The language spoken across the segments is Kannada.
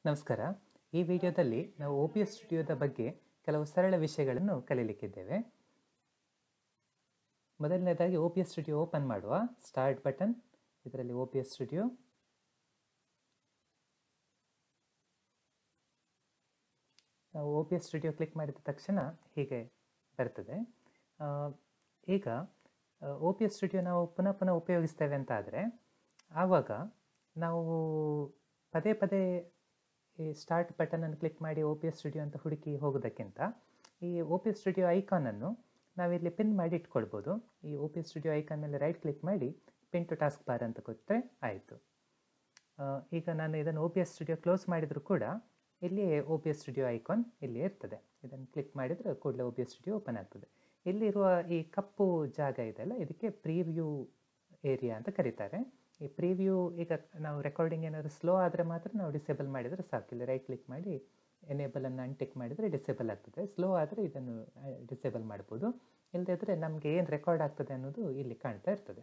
ನಮಸ್ಕಾರ ಈ ವಿಡಿಯೋದಲ್ಲಿ ನಾವು ಒ ಪಿ ಎಸ್ ಸ್ಟುಡಿಯೋದ ಬಗ್ಗೆ ಕೆಲವು ಸರಳ ವಿಷಯಗಳನ್ನು ಕಲೀಲಿಕ್ಕಿದ್ದೇವೆ ಮೊದಲನೇದಾಗಿ O B S studio open ಮಾಡುವ ಸ್ಟಾರ್ಟ್ ಬಟನ್ ಇದರಲ್ಲಿ ಒ ಪಿ ಎಸ್ ಸ್ಟುಡಿಯೋ ನಾವು O B S studio click ಮಾಡಿದ ತಕ್ಷಣ ಹೀಗೆ ಬರ್ತದೆ ಆ, ಈಗ ಒ ಪಿ ಎಸ್ ಸ್ಟುಡಿಯೋ ನಾವು ಪುನಃ ಪುನಃ ಉಪಯೋಗಿಸ್ತೇವೆ ಅಂತ ಆದರೆ ಆವಾಗ ನಾವು ಪದೇ ಪದೇ ಈ ಸ್ಟಾರ್ಟ್ ಬಟನನ್ನು ಕ್ಲಿಕ್ ಮಾಡಿ ಒ ಪಿ ಎಸ್ ಸ್ಟುಡಿಯೋ ಅಂತ ಹುಡುಕಿ ಹೋಗೋದಕ್ಕಿಂತ ಈ ಒ ಪಿ ಎಸ್ ಸ್ಟುಡಿಯೋ ಐಕಾನನ್ನು ನಾವಿಲ್ಲಿ ಪಿನ್ ಮಾಡಿ ಇಟ್ಕೊಳ್ಬೋದು ಈ O B S studio icon ಮೇಲೆ ರೈಟ್ ಕ್ಲಿಕ್ ಮಾಡಿ ಪಿನ್ ಟು ಟಾಸ್ಕ್ ಬಾರ್ ಅಂತ ಕೊಟ್ಟರೆ ಆಯಿತು ಆ, ಈಗ ನಾನು ಇದನ್ನು O B S studio close ಮಾಡಿದರೂ ಕೂಡ ಇಲ್ಲಿಯೇ O B S studio icon ಇಲ್ಲಿ ಇರ್ತದೆ ಇದನ್ನು ಕ್ಲಿಕ್ ಮಾಡಿದರೆ ಕೂಡಲೇ O B S studio open ಆಗ್ತದೆ ಇಲ್ಲಿರುವ ಈ ಕಪ್ಪು ಜಾಗ ಇದೆಯಲ್ಲ ಇದಕ್ಕೆ ಪ್ರೀವ್ಯೂ ಏರಿಯಾ ಅಂತ ಕರೀತಾರೆ ಈ ಪ್ರೀವ್ಯೂ ಈಗ ನಾವು ರೆಕಾರ್ಡಿಂಗ್ ಏನಾದರೂ ಸ್ಲೋ ಆದರೆ ಮಾತ್ರ ನಾವು ಡಿಸೇಬಲ್ ಮಾಡಿದರೆ ಸಾಕು ಇಲ್ಲಿ ರೈಟ್ ಕ್ಲಿಕ್ ಮಾಡಿ ಎನೇಬಲನ್ನು ಅನ್ಟಿಕ್ ಮಾಡಿದರೆ ಡಿಸೇಬಲ್ ಆಗ್ತದೆ ಸ್ಲೋ ಆದರೆ ಇದನ್ನು ಡಿಸೇಬಲ್ ಮಾಡ್ಬೋದು ಇಲ್ಲದಿದ್ದರೆ ನಮಗೆ ಏನು ರೆಕಾರ್ಡ್ ಆಗ್ತದೆ ಅನ್ನೋದು ಇಲ್ಲಿ ಕಾಣ್ತಾ ಇರ್ತದೆ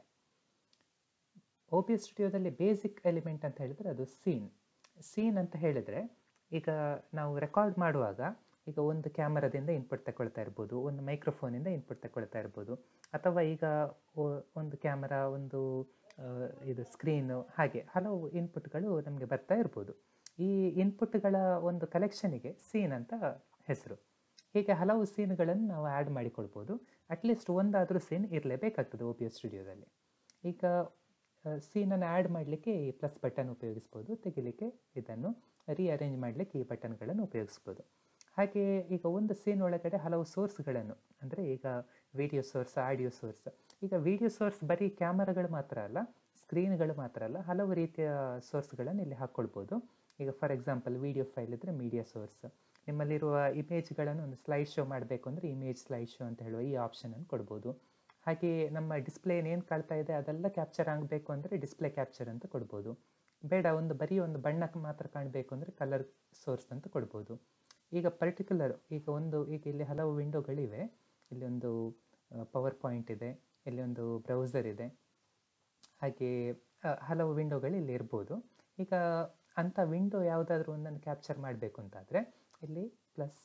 ಒ ಪಿ ಎಸ್ ಸ್ಟುಡಿಯೋದಲ್ಲಿ ಬೇಸಿಕ್ ಎಲಿಮೆಂಟ್ ಅಂತ ಹೇಳಿದರೆ ಅದು ಸೀನ್ ಸೀನ್ ಅಂತ ಹೇಳಿದರೆ ಈಗ ನಾವು ರೆಕಾರ್ಡ್ ಮಾಡುವಾಗ ಈಗ ಒಂದು ಕ್ಯಾಮರಾದಿಂದ ಇನ್ಪುಟ್ ತಗೊಳ್ತಾ ಇರ್ಬೋದು ಒಂದು ಮೈಕ್ರೋಫೋನಿಂದ ಇನ್ಪುಟ್ ತಗೊಳ್ತಾ ಇರ್ಬೋದು ಅಥವಾ ಈಗ ಒ- ಒಂದು ಕ್ಯಾಮರಾ ಒಂದು ಆ, ಇದು ಸ್ಕ್ರೀನು ಹಾಗೆ ಹಲವು ಇನ್ಪುಟ್ಗಳು ನಮಗೆ ಬರ್ತಾ ಇರ್ಬೋದು ಈ ಇನ್ಪುಟ್ಗಳ ಒಂದು ಕಲೆಕ್ಷನಿಗೆ ಸೀನ್ ಅಂತ ಹೆಸರು ಹೀಗೆ ಹಲವು ಸೀನ್ಗಳನ್ನು ನಾವು ಆ್ಯಡ್ ಮಾಡಿಕೊಳ್ಬೋದು ಅಟ್ಲೀಸ್ಟ್ ಒಂದಾದರೂ ಸೀನ್ ಇರಲೇಬೇಕಾಗ್ತದೆ ಒ ಪಿ ಎಸ್ ಸ್ಟುಡಿಯೋದಲ್ಲಿ ಈಗ ಸೀನನ್ನು ಆ್ಯಡ್ ಮಾಡಲಿಕ್ಕೆ ಈ ಪ್ಲಸ್ ಬಟನ್ ಉಪಯೋಗಿಸ್ಬೋದು ತೆಗಿಲಿಕ್ಕೆ ಇದನ್ನು ರೀಅರೇಂಜ್ ಮಾಡಲಿಕ್ಕೆ ಈ ಬಟನ್ಗಳನ್ನು ಉಪಯೋಗಿಸ್ಬೋದು ಹಾಗೆ ಈಗ ಒಂದು ಸೀನ್ ಒಳಗಡೆ ಹಲವು ಸೋರ್ಸ್ಗಳನ್ನು ಅಂದರೆ ಈಗ ವಿಡಿಯೋ ಸೋರ್ಸ್ ಆಡಿಯೋ ಸೋರ್ಸ್ ಈಗ ವಿಡಿಯೋ ಸೋರ್ಸ್ ಬರೀ ಕ್ಯಾಮರಾಗಳು ಮಾತ್ರ ಅಲ್ಲ ಸ್ಕ್ರೀನ್ಗಳು ಮಾತ್ರ ಅಲ್ಲ ಹಲವು ರೀತಿಯ ಸೋರ್ಸ್ಗಳನ್ನು ಇಲ್ಲಿ ಹಾಕ್ಕೊಳ್ಬೋದು ಈಗ ಫಾರ್ ಎಕ್ಸಾಂಪಲ್ ವಿಡಿಯೋ ಫೈಲ್ ಇದ್ದರೆ ಮೀಡಿಯಾ ಸೋರ್ಸ್ ನಿಮ್ಮಲ್ಲಿರುವ ಇಮೇಜ್ಗಳನ್ನು ಒಂದು ಸ್ಲೈಡ್ ಶೋ ಮಾಡಬೇಕು ಅಂದರೆ ಇಮೇಜ್ ಸ್ಲೈಡ್ ಶೋ ಅಂತ ಹೇಳುವ ಈ ಆಪ್ಷನನ್ನು ಕೊಡ್ಬೋದು ಹಾಗೆ ನಮ್ಮ ಡಿಸ್ಪ್ಲೇ ಏನು ಕಾಣ್ತಾ ಇದೆ ಅದೆಲ್ಲ ಕ್ಯಾಪ್ಚರ್ ಆಗಬೇಕು ಅಂದರೆ ಡಿಸ್ಪ್ಲೇ ಕ್ಯಾಪ್ಚರ್ ಅಂತ ಕೊಡ್ಬೋದು ಬೇಡ ಒಂದು ಬರೀ ಒಂದು ಬಣ್ಣಕ್ಕೆ ಮಾತ್ರ ಕಾಣಬೇಕು ಅಂದರೆ ಕಲರ್ ಸೋರ್ಸ್ ಅಂತ ಕೊಡ್ಬೋದು ಈಗ ಪರ್ಟಿಕ್ಯುಲರ್ ಈಗ ಒಂದು ಈಗ ಇಲ್ಲಿ ಹಲವು ವಿಂಡೋಗಳಿವೆ ಇಲ್ಲಿ ಒಂದು ಪವರ್ ಪಾಯಿಂಟ್ ಇದೆ ಇಲ್ಲಿ ಒಂದು ಬ್ರೌಸರ್ ಇದೆ ಹಾಗೆ ಆ, ಹಲವು ವಿಂಡೋಗಳು ಇಲ್ಲಿ ಇರ್ಬೋದು ಈಗ ಅಂಥ ವಿಂಡೋ ಯಾವುದಾದ್ರೂ ಒಂದನ್ನು ಕ್ಯಾಪ್ಚರ್ ಮಾಡಬೇಕು ಅಂತಾದರೆ ಇಲ್ಲಿ ಪ್ಲಸ್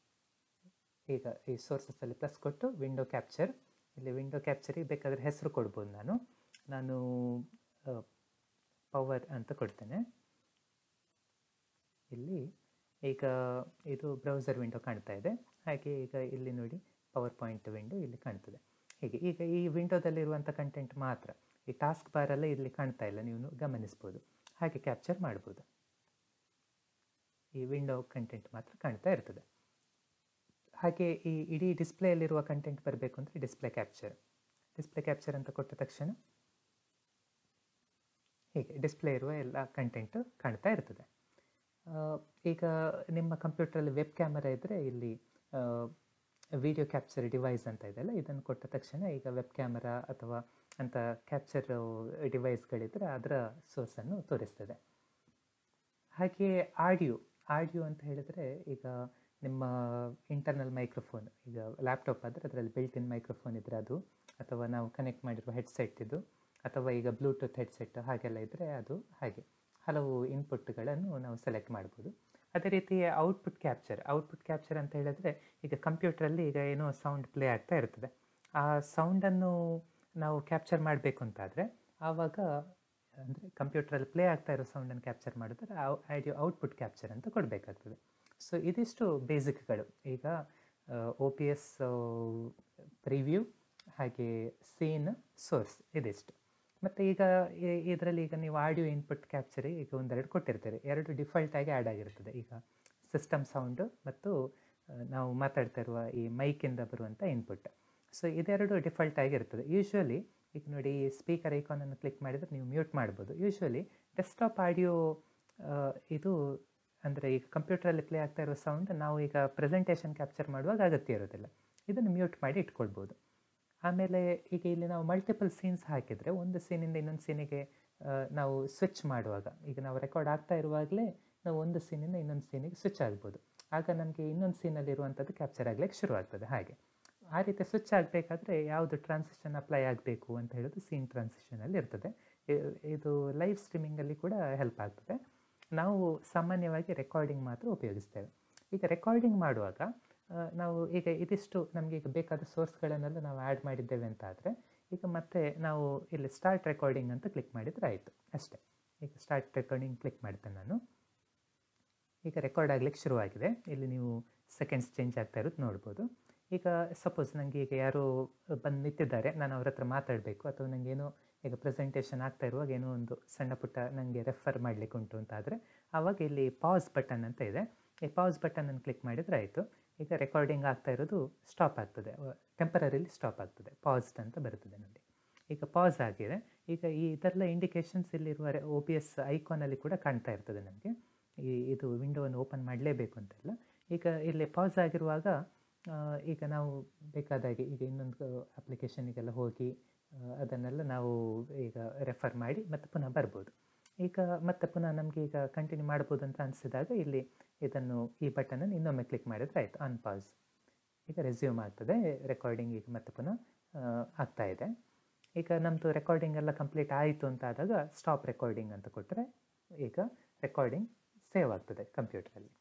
ಈಗ ಈ ಸೋರ್ಸಸ್ಸಲ್ಲಿ ಪ್ಲಸ್ ಕೊಟ್ಟು ವಿಂಡೋ ಕ್ಯಾಪ್ಚರ್ ಇಲ್ಲಿ ವಿಂಡೋ ಕ್ಯಾಪ್ಚರಿಗೆ ಬೇಕಾದರೆ ಹೆಸರು ಕೊಡ್ಬೋದು ನಾನು ನಾನು ಪವರ್ ಅಂತ ಕೊಡ್ತೇನೆ ಇಲ್ಲಿ ಈಗ ಇದು ಬ್ರೌಸರ್ ವಿಂಡೋ ಕಾಣ್ತಾ ಇದೆ ಹಾಗೆ ಈಗ ಇಲ್ಲಿ ನೋಡಿ ಪವರ್ ಪಾಯಿಂಟ್ ವಿಂಡೋ ಇಲ್ಲಿ ಕಾಣ್ತದೆ ಹೀಗೆ ಈಗ ಈ ವಿಂಡೋದಲ್ಲಿರುವಂಥ ಕಂಟೆಂಟ್ ಮಾತ್ರ ಈ ಟಾಸ್ಕ್ ಬಾರೆಲ್ಲ ಇಲ್ಲಿ ಕಾಣ್ತಾ ಇಲ್ಲ ನೀವು ಗಮನಿಸ್ಬೋದು ಹಾಗೆ ಕ್ಯಾಪ್ಚರ್ ಮಾಡ್ಬೋದು ಈ ವಿಂಡೋ ಕಂಟೆಂಟ್ ಮಾತ್ರ ಕಾಣ್ತಾ ಇರ್ತದೆ ಹಾಗೆ ಈ ಇಡೀ ಡಿಸ್ಪ್ಲೇಯಲ್ಲಿರುವ ಕಂಟೆಂಟ್ ಬರಬೇಕು ಅಂದರೆ ಡಿಸ್ಪ್ಲೇ ಕ್ಯಾಪ್ಚರ್ ಡಿಸ್ಪ್ಲೇ ಕ್ಯಾಪ್ಚರ್ ಅಂತ ಕೊಟ್ಟ ತಕ್ಷಣ ಹೀಗೆ ಡಿಸ್ಪ್ಲೇ ಇರುವ ಎಲ್ಲ ಕಂಟೆಂಟು ಕಾಣ್ತಾ ಇರ್ತದೆ ಆ, ಈಗ ನಿಮ್ಮ ಕಂಪ್ಯೂಟ್ರಲ್ಲಿ ವೆಬ್ ಕ್ಯಾಮರಾ ಇದ್ದರೆ ಇಲ್ಲಿ ವಿಡಿಯೋ ಕ್ಯಾಪ್ಚರ್ ಡಿವೈಸ್ ಅಂತ ಇದೆಯಲ್ಲ ಇದನ್ನು ಕೊಟ್ಟ ತಕ್ಷಣ ಈಗ ವೆಬ್ ಕ್ಯಾಮರಾ ಅಥವಾ ಅಂಥ ಕ್ಯಾಪ್ಚರ್ ಡಿವೈಸ್ಗಳಿದ್ದರೆ ಅದರ ಸೋರ್ಸನ್ನು ತೋರಿಸ್ತದೆ ಹಾಗೆ ಆಡಿಯೋ ಆಡಿಯೋ ಅಂತ ಹೇಳಿದರೆ ಈಗ ನಿಮ್ಮ ಇಂಟರ್ನಲ್ ಮೈಕ್ರೋಫೋನ್ ಈಗ ಲ್ಯಾಪ್ಟಾಪ್ ಆದರೆ ಅದರಲ್ಲಿ ಬಿಲ್ಟ್ ಇನ್ ಮೈಕ್ರೋಫೋನ್ ಇದ್ದರೆ ಅದು ಅಥವಾ ನಾವು ಕನೆಕ್ಟ್ ಮಾಡಿರುವ ಹೆಡ್ಸೆಟ್ ಇದು ಅಥವಾ ಈಗ ಬ್ಲೂಟೂತ್ ಹೆಡ್ಸೆಟ್ ಹಾಗೆಲ್ಲ ಇದ್ದರೆ ಅದು ಹಾಗೆ ಹಲವು ಇನ್ಪುಟ್ಗಳನ್ನು ನಾವು ಸೆಲೆಕ್ಟ್ ಮಾಡ್ಬೋದು ಅದೇ ರೀತಿ ಔಟ್ಪುಟ್ ಕ್ಯಾಪ್ಚರ್ ಔಟ್ಪುಟ್ ಕ್ಯಾಪ್ಚರ್ ಅಂತ ಹೇಳಿದ್ರೆ ಈಗ ಕಂಪ್ಯೂಟ್ರಲ್ಲಿ ಈಗ ಏನೋ ಸೌಂಡ್ ಪ್ಲೇ ಆಗ್ತಾ ಇರ್ತದೆ ಆ ಸೌಂಡನ್ನು ನಾವು ಕ್ಯಾಪ್ಚರ್ ಮಾಡಬೇಕು ಅಂತಾದರೆ ಆವಾಗ ಅಂದರೆ ಕಂಪ್ಯೂಟ್ರಲ್ಲಿ ಪ್ಲೇ ಆಗ್ತಾ ಇರೋ ಸೌಂಡನ್ನು ಕ್ಯಾಪ್ಚರ್ ಮಾಡಿದ್ರೆ ಆಡಿಯೋ ಔಟ್ಪುಟ್ ಕ್ಯಾಪ್ಚರ್ ಅಂತ ಕೊಡಬೇಕಾಗ್ತದೆ ಸೊ ಇದಿಷ್ಟು ಬೇಸಿಕ್ಗಳು ಈಗ ಒ ಪಿ ಎಸ್ ಪ್ರಿವ್ಯೂ ಹಾಗೆ ಸೀನ್ ಸೋರ್ಸ್ ಇದಿಷ್ಟು ಮತ್ತು ಈಗ ಇದರಲ್ಲಿ ಈಗ ನೀವು ಆಡಿಯೋ ಇನ್ಪುಟ್ ಕ್ಯಾಪ್ಚರಿಗೆ ಈಗ ಒಂದೆರಡು ಕೊಟ್ಟಿರ್ತೀರಿ ಎರಡು ಡಿಫಾಲ್ಟ್ ಆಗಿ ಆ್ಯಡ್ ಆಗಿರ್ತದೆ ಈಗ ಸಿಸ್ಟಮ್ ಸೌಂಡು ಮತ್ತು ಆ, ನಾವು ಮಾತಾಡ್ತಾ ಇರುವ ಈ ಮೈಕಿಂದ ಬರುವಂಥ ಇನ್ಪುಟ್ ಸೊ ಇದೆರಡು ಡಿಫಾಲ್ಟ್ ಆಗಿರ್ತದೆ ಯೂಶ್ವಲಿ ಈಗ ನೋಡಿ ಸ್ಪೀಕರ್ ಐಕಾನನ್ನು ಕ್ಲಿಕ್ ಮಾಡಿದರೆ ನೀವು ಮ್ಯೂಟ್ ಮಾಡ್ಬೋದು ಯೂಶ್ವಲಿ ಡೆಸ್ಕ್ಟಾಪ್ ಆಡಿಯೋ ಇದು ಅಂದರೆ ಈಗ ಕಂಪ್ಯೂಟ್ರಲ್ಲಿ ಪ್ಲೇ ಆಗ್ತಾ ಇರೋ ಸೌಂಡ್ ನಾವು ಈಗ ಪ್ರೆಸೆಂಟೇಷನ್ ಕ್ಯಾಪ್ಚರ್ ಮಾಡುವಾಗ ಅಗತ್ಯ ಇರೋದಿಲ್ಲ ಇದನ್ನು ಮ್ಯೂಟ್ ಮಾಡಿ ಇಟ್ಕೊಳ್ಬೋದು ಆಮೇಲೆ ಈಗ ಇಲ್ಲಿ ನಾವು ಮಲ್ಟಿಪಲ್ ಸೀನ್ಸ್ ಹಾಕಿದರೆ ಒಂದು ಸೀನಿಂದ ಇನ್ನೊಂದು ಸೀನಿಗೆ ನಾವು ಸ್ವಿಚ್ ಮಾಡುವಾಗ ಈಗ ನಾವು ರೆಕಾರ್ಡ್ ಆಗ್ತಾ ಇರುವಾಗಲೇ ನಾವು ಒಂದು ಸೀನಿಂದ ಇನ್ನೊಂದು ಸೀನಿಗೆ ಸ್ವಿಚ್ ಆಗ್ಬೋದು ಆಗ ನಮಗೆ ಇನ್ನೊಂದು ಸೀನಲ್ಲಿ ಇರುವಂಥದ್ದು ಕ್ಯಾಪ್ಚರ್ ಆಗ್ಲಿಕ್ಕೆ ಶುರು ಆಗ್ತದೆ ಹಾಗೆ ಆ ರೀತಿ ಸ್ವಿಚ್ ಆಗಬೇಕಾದ್ರೆ ಯಾವುದು ಟ್ರಾನ್ಸಿಷನ್ ಅಪ್ಲೈ ಆಗಬೇಕು ಅಂತ ಹೇಳೋದು ಸೀನ್ ಟ್ರಾನ್ಸಿಷನಲ್ಲಿ ಇರ್ತದೆ ಇ- ಇದು ಲೈವ್ ಸ್ಟ್ರೀಮಿಂಗಲ್ಲಿ ಕೂಡ ಹೆಲ್ಪ್ ಆಗ್ತದೆ ನಾವು ಸಾಮಾನ್ಯವಾಗಿ ರೆಕಾರ್ಡಿಂಗ್ ಮಾತ್ರ ಉಪಯೋಗಿಸ್ತೇವೆ ಈಗ ರೆಕಾರ್ಡಿಂಗ್ ಮಾಡುವಾಗ ಆ, ನಾವು ಈಗ ಇದಿಷ್ಟು ನಮಗೆ ಈಗ ಬೇಕಾದ ಸೋರ್ಸ್ಗಳನ್ನೆಲ್ಲ ನಾವು ಆ್ಯಡ್ ಮಾಡಿದ್ದೇವೆ ಅಂತ ಆದರೆ ಈಗ ಮತ್ತೆ ನಾವು ಇಲ್ಲಿ ಸ್ಟಾರ್ಟ್ ರೆಕಾರ್ಡಿಂಗ್ ಅಂತ ಕ್ಲಿಕ್ ಮಾಡಿದರೆ ಆಯಿತು ಅಷ್ಟೇ ಈಗ ಸ್ಟಾರ್ಟ್ ರೆಕಾರ್ಡಿಂಗ್ ಕ್ಲಿಕ್ ಮಾಡ್ತೇನೆ ನಾನು ಈಗ ರೆಕಾರ್ಡ್ ಆಗ್ಲಿಕ್ಕೆ ಶುರುವಾಗಿದೆ ಇಲ್ಲಿ ನೀವು ಸೆಕೆಂಡ್ಸ್ ಚೇಂಜ್ ಆಗ್ತಾ ಇರೋದು ನೋಡ್ಬೋದು ಈಗ ಸಪೋಸ್ ನನಗೆ ಈಗ ಯಾರೋ ಬಂದು ನಿಂತಿದ್ದಾರೆ ನಾನು ಅವ್ರ ಹತ್ರ ಮಾತಾಡಬೇಕು ಅಥವಾ ನನಗೆ ಏನೋ ಈಗ ಪ್ರೆಸೆಂಟೇಷನ್ ಆಗ್ತಾ ಇರುವಾಗ ಏನೋ ಒಂದು ಸಣ್ಣ ಪುಟ್ಟ ನನಗೆ ರೆಫರ್ ಮಾಡಲಿಕ್ಕೆ ಉಂಟು ಅಂತ ಆದರೆ ಆವಾಗ ಇಲ್ಲಿ ಪಾಸ್ ಬಟನ್ ಅಂತ ಇದೆ ಈ ಪಾಸ್ ಬಟನನ್ನು ಕ್ಲಿಕ್ ಮಾಡಿದರೆ ಆಯಿತು ಈಗ ರೆಕಾರ್ಡಿಂಗ್ ಆಗ್ತಾ ಇರೋದು ಸ್ಟಾಪ್ ಆಗ್ತದೆ ಟೆಂಪರರಿಲಿ ಸ್ಟಾಪ್ ಆಗ್ತದೆ ಪಾಸ್ಡ್ ಅಂತ ಬರ್ತದೆ ನೋಡಿ ಈಗ ಪಾಸ್ ಆಗಿದೆ ಈಗ ಈ ಇದೆಲ್ಲ ಇಂಡಿಕೇಶನ್ಸ್ ಇಲ್ಲಿರುವ ಒ ಪಿ ಎಸ್ ಐಕಾನಲ್ಲಿ ಕೂಡ ಕಾಣ್ತಾ ಇರ್ತದೆ ನಮಗೆ ಈ ಇದು ವಿಂಡೋವನ್ನು ಓಪನ್ ಮಾಡಲೇಬೇಕು ಅಂತೆಲ್ಲ ಈಗ ಇಲ್ಲಿ ಪಾಸ್ ಆಗಿರುವಾಗ ಆ, ಈಗ ನಾವು ಬೇಕಾದಾಗೆ ಈಗ ಇನ್ನೊಂದು ಅಪ್ಲಿಕೇಶನಿಗೆಲ್ಲ ಹೋಗಿ ಆ, ಅದನ್ನೆಲ್ಲ ನಾವು ಈಗ ರೆಫರ್ ಮಾಡಿ ಮತ್ತೆ ಪುನಃ ಬರ್ಬೋದು ಈಗ ಮತ್ತೆ ಪುನಃ ನಮಗೆ ಈಗ ಕಂಟಿನ್ಯೂ ಮಾಡ್ಬೋದು ಅಂತ ಅನಿಸಿದಾಗ ಇಲ್ಲಿ ಇದನ್ನು ಈ ಬಟನನ್ನು ಇನ್ನೊಮ್ಮೆ ಕ್ಲಿಕ್ ಮಾಡಿದರೆ ಆಯಿತು ಆನ್ ಪಾಸ್ ಈಗ ರೆಸ್ಯೂಮ್ ಆಗ್ತದೆ ರೆಕಾರ್ಡಿಂಗ್ ಈಗ ಮತ್ತೆ ಪುನಃ ಆ, ಆಗ್ತಾ ಇದೆ ಈಗ ನಮ್ಮದು ರೆಕಾರ್ಡಿಂಗ್ ಎಲ್ಲ ಕಂಪ್ಲೀಟ್ ಆಯಿತು ಅಂತ ಆದಾಗ ಸ್ಟಾಪ್ ರೆಕಾರ್ಡಿಂಗ್ ಅಂತ ಕೊಟ್ಟರೆ ಈಗ ರೆಕಾರ್ಡಿಂಗ್ ಸೇವ್ ಆಗ್ತದೆ ಕಂಪ್ಯೂಟ್ರಲ್ಲಿ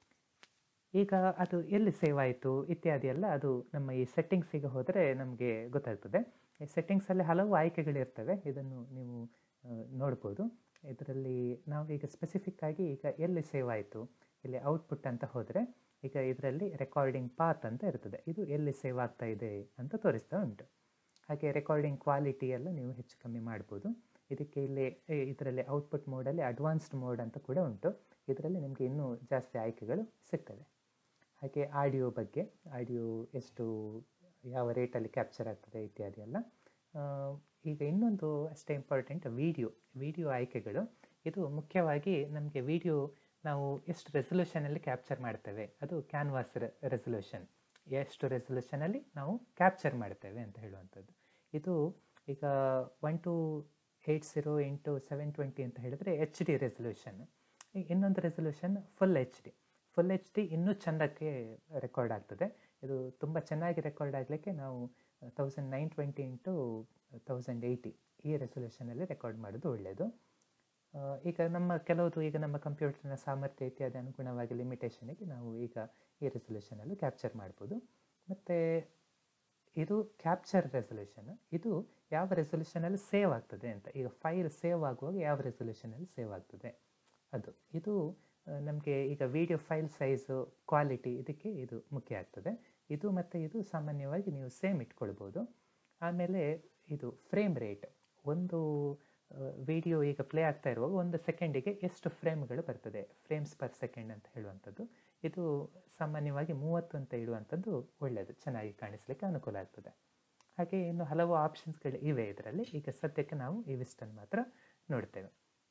ಈಗ ಅದು ಎಲ್ಲಿ ಸೇವ್ ಆಯಿತು ಇತ್ಯಾದಿ ಎಲ್ಲ ಅದು ನಮ್ಮ ಈ ಸೆಟ್ಟಿಂಗ್ಸಿಗೆ ಹೋದರೆ ನಮಗೆ ಗೊತ್ತಾಗ್ತದೆ ಈ ಸೆಟ್ಟಿಂಗ್ಸಲ್ಲಿ ಹಲವು ಆಯ್ಕೆಗಳಿರ್ತವೆ ಇದನ್ನು ನೀವು ಆ, ನೋಡ್ಬೋದು ಇದರಲ್ಲಿ ನಾವು ಈಗ ಸ್ಪೆಸಿಫಿಕ್ ಆಗಿ ಈಗ ಎಲ್ಲಿ ಸೇವ್ ಆಯಿತು ಇಲ್ಲಿ ಔಟ್ಪುಟ್ ಅಂತ ಹೋದರೆ ಈಗ ಇದರಲ್ಲಿ ರೆಕಾರ್ಡಿಂಗ್ ಪಾತ್ ಅಂತ ಇರ್ತದೆ ಇದು ಎಲ್ಲಿ ಸೇವ್ ಆಗ್ತಾ ಇದೆ ಅಂತ ತೋರಿಸ್ತಾ ಉಂಟು ಹಾಗೆ ರೆಕಾರ್ಡಿಂಗ್ ಕ್ವಾಲಿಟಿ ಎಲ್ಲ ನೀವು ಹೆಚ್ಚು ಕಮ್ಮಿ ಮಾಡ್ಬೋದು ಇದಕ್ಕೆ ಇಲ್ಲಿ ಇದರಲ್ಲಿ ಔಟ್ಪುಟ್ ಮೋಡಲ್ಲಿ ಅಡ್ವಾನ್ಸ್ಡ್ ಮೋಡ್ ಅಂತ ಕೂಡ ಉಂಟು ಇದರಲ್ಲಿ ನಿಮಗೆ ಇನ್ನೂ ಜಾಸ್ತಿ ಆಯ್ಕೆಗಳು ಸಿಗ್ತವೆ ಹಾಗೆ ಆಡಿಯೋ ಬಗ್ಗೆ ಆಡಿಯೋ ಎಷ್ಟು ಯಾವ ರೇಟಲ್ಲಿ ಕ್ಯಾಪ್ಚರ್ ಆಗ್ತದೆ ಇತ್ಯಾದಿ ಎಲ್ಲ ಆ, ಈಗ ಇನ್ನೊಂದು ಅಷ್ಟೇ ಇಂಪಾರ್ಟೆಂಟ್ ವಿಡಿಯೋ ವಿಡಿಯೋ ಆಯ್ಕೆಗಳು ಇದು ಮುಖ್ಯವಾಗಿ ನಮಗೆ ವಿಡಿಯೋ ನಾವು ಎಷ್ಟು ರೆಸೊಲ್ಯೂಷನಲ್ಲಿ ಕ್ಯಾಪ್ಚರ್ ಮಾಡ್ತೇವೆ ಅದು ಕ್ಯಾನ್ವಾಸ್ ರೆಸೊಲ್ಯೂಷನ್ ಎಷ್ಟು ರೆಸೊಲ್ಯೂಷನಲ್ಲಿ ನಾವು ಕ್ಯಾಪ್ಚರ್ ಮಾಡ್ತೇವೆ ಅಂತ ಹೇಳುವಂಥದ್ದು ಇದು ಈಗ one two eight zero into seven twenty ಅಂತ ಹೇಳಿದರೆ ಎಚ್ ಡಿ ರೆಸೊಲ್ಯೂಷನ್ ಇನ್ನೊಂದು resolution full H D full H D ಇನ್ನೂ ಚೆಂದಕ್ಕೆ ರೆಕಾರ್ಡ್ ಆಗ್ತದೆ ಇದು ತುಂಬ ಚೆನ್ನಾಗಿ ರೆಕಾರ್ಡ್ ಆಗಲಿಕ್ಕೆ ನಾವು thousand nine twenty into thousand eighty ಈ ರೆಸೊಲ್ಯೂಷನಲ್ಲಿ ರೆಕಾರ್ಡ್ ಮಾಡೋದು ಒಳ್ಳೆಯದು ಆ, ಈಗ ನಮ್ಮ ಕೆಲವುದು ಈಗ ನಮ್ಮ ಕಂಪ್ಯೂಟರ್ನ ಸಾಮರ್ಥ್ಯ ಇತ್ಯಾದಿ ಅನುಗುಣವಾಗಿ ಲಿಮಿಟೇಷನಿಗೆ ನಾವು ಈಗ ಈ ರೆಸೊಲ್ಯೂಷನಲ್ಲೂ ಕ್ಯಾಪ್ಚರ್ ಮಾಡ್ಬೋದು ಮತ್ತು ಇದು ಕ್ಯಾಪ್ಚರ್ ರೆಸೊಲ್ಯೂಷನ್ ಇದು ಯಾವ ರೆಸೊಲ್ಯೂಷನಲ್ಲಿ ಸೇವ್ ಆಗ್ತದೆ ಅಂತ ಈಗ ಫೈಲ್ ಸೇವ್ ಆಗುವಾಗ ಯಾವ ರೆಸೊಲ್ಯೂಷನಲ್ಲಿ ಸೇವ್ ಆಗ್ತದೆ ಅದು ಇದು ನಮಗೆ ಈಗ ವಿಡಿಯೋ ಫೈಲ್ ಸೈಜು ಕ್ವಾಲಿಟಿ ಇದಕ್ಕೆ ಇದು ಮುಖ್ಯ ಆಗ್ತದೆ ಇದು ಮತ್ತು ಇದು ಸಾಮಾನ್ಯವಾಗಿ ನೀವು ಸೇಮ್ ಇಟ್ಕೊಳ್ಬೋದು ಆಮೇಲೆ ಇದು ಫ್ರೇಮ್ ರೇಟ್ ಒಂದು ವಿಡಿಯೋ ಈಗ ಪ್ಲೇ ಆಗ್ತಾ ಇರುವಾಗ ಒಂದು ಸೆಕೆಂಡಿಗೆ ಎಷ್ಟು ಫ್ರೇಮ್ಗಳು ಬರ್ತದೆ ಫ್ರೇಮ್ಸ್ ಪರ್ ಸೆಕೆಂಡ್ ಅಂತ ಹೇಳುವಂಥದ್ದು ಇದು ಸಾಮಾನ್ಯವಾಗಿ ಮೂವತ್ತು ಅಂತ ಇಡುವಂಥದ್ದು ಒಳ್ಳೆಯದು ಚೆನ್ನಾಗಿ ಕಾಣಿಸ್ಲಿಕ್ಕೆ ಅನುಕೂಲ ಆಗ್ತದೆ ಹಾಗೆ ಇನ್ನು ಹಲವು ಆಪ್ಷನ್ಸ್ಗಳು ಇವೆ ಇದರಲ್ಲಿ ಈಗ ಸದ್ಯಕ್ಕೆ ನಾವು ಇವಿಷ್ಟನ್ನು ಮಾತ್ರ ನೋಡ್ತೇವೆ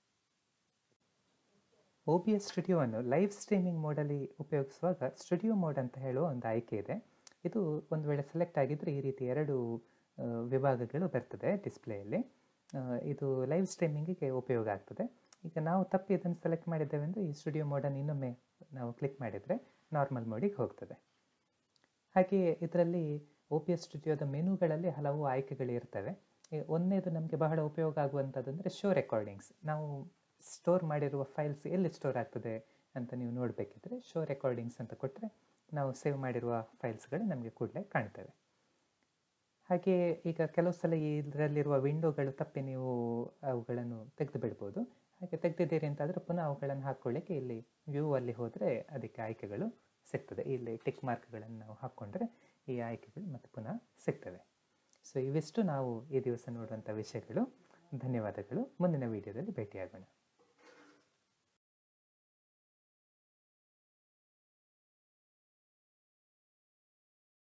ಒ ಬಿ ಎಸ್ ಸ್ಟುಡಿಯೋವನ್ನು ಲೈವ್ ಸ್ಟ್ರೀಮಿಂಗ್ ಮೋಡಲ್ಲಿ ಉಪಯೋಗಿಸುವಾಗ ಸ್ಟುಡಿಯೋ ಮೋಡ್ ಅಂತ ಹೇಳುವ ಒಂದು ಆಯ್ಕೆ ಇದೆ ಇದು ಒಂದು ವೇಳೆ ಸೆಲೆಕ್ಟ್ ಆಗಿದ್ದರೆ ಈ ರೀತಿ ಎರಡು ಆ, ವಿಭಾಗಗಳು ಬರ್ತದೆ ಡಿಸ್ಪ್ಲೇಯಲ್ಲಿ ಇದು ಲೈವ್ ಸ್ಟ್ರೀಮಿಂಗಿಗೆ ಉಪಯೋಗ ಆಗ್ತದೆ ಈಗ ನಾವು ತಪ್ಪಿ ಇದನ್ನು ಸೆಲೆಕ್ಟ್ ಮಾಡಿದ್ದೇವೆ ಅಂದರೆ ಈ ಸ್ಟುಡಿಯೋ ಮೋಡನ್ನು ಇನ್ನೊಮ್ಮೆ ನಾವು ಕ್ಲಿಕ್ ಮಾಡಿದರೆ ನಾರ್ಮಲ್ ಮೋಡಿಗೆ ಹೋಗ್ತದೆ ಹಾಗೆಯೇ ಇದರಲ್ಲಿ ಒ ಪಿ ಎಸ್ ಸ್ಟುಡಿಯೋದ ಮೆನುಗಳಲ್ಲಿ ಹಲವು ಆಯ್ಕೆಗಳು ಇರ್ತವೆ ಈ ಒಂದನೇದು ನಮಗೆ ಬಹಳ ಉಪಯೋಗ ಆಗುವಂಥದ್ದು ಅಂದರೆ ಶೋ ರೆಕಾರ್ಡಿಂಗ್ಸ್ ನಾವು ಸ್ಟೋರ್ ಮಾಡಿರುವ ಫೈಲ್ಸ್ ಎಲ್ಲಿ ಸ್ಟೋರ್ ಆಗ್ತದೆ ಅಂತ ನೀವು ನೋಡಬೇಕಿದ್ರೆ ಶೋ ರೆಕಾರ್ಡಿಂಗ್ಸ್ ಅಂತ ಕೊಟ್ಟರೆ ನಾವು ಸೇವ್ ಮಾಡಿರುವ ಫೈಲ್ಸ್ಗಳು ನಮಗೆ ಕೂಡಲೇ ಕಾಣ್ತವೆ ಹಾಗೆ ಈಗ ಕೆಲವು ಸಲ ಇದರಲ್ಲಿರುವ ವಿಂಡೋಗಳು ತಪ್ಪಿ ನೀವು ಅವುಗಳನ್ನು ತೆಗೆದು ಬಿಡ್ಬೋದು ಹಾಗೆ ತೆಗೆದಿದ್ದೀರಿ ಅಂತಾದರೆ ಪುನಃ ಅವುಗಳನ್ನು ಹಾಕ್ಕೊಳ್ಳಿಕ್ಕೆ ಇಲ್ಲಿ ವ್ಯೂ ಅಲ್ಲಿ ಹೋದರೆ ಅದಕ್ಕೆ ಆಯ್ಕೆಗಳು ಸಿಗ್ತದೆ ಇಲ್ಲಿ ಟಿಕ್ ಮಾರ್ಕ್ಗಳನ್ನು ನಾವು ಹಾಕ್ಕೊಂಡ್ರೆ ಈ ಆಯ್ಕೆಗಳು ಮತ್ತೆ ಪುನಃ ಸಿಗ್ತವೆ ಸೊ ಇವಿಷ್ಟು ನಾವು ಈ ದಿವಸ ನೋಡುವಂಥ ವಿಷಯಗಳು ಧನ್ಯವಾದಗಳು ಮುಂದಿನ ವಿಡಿಯೋದಲ್ಲಿ ಭೇಟಿಯಾಗೋಣ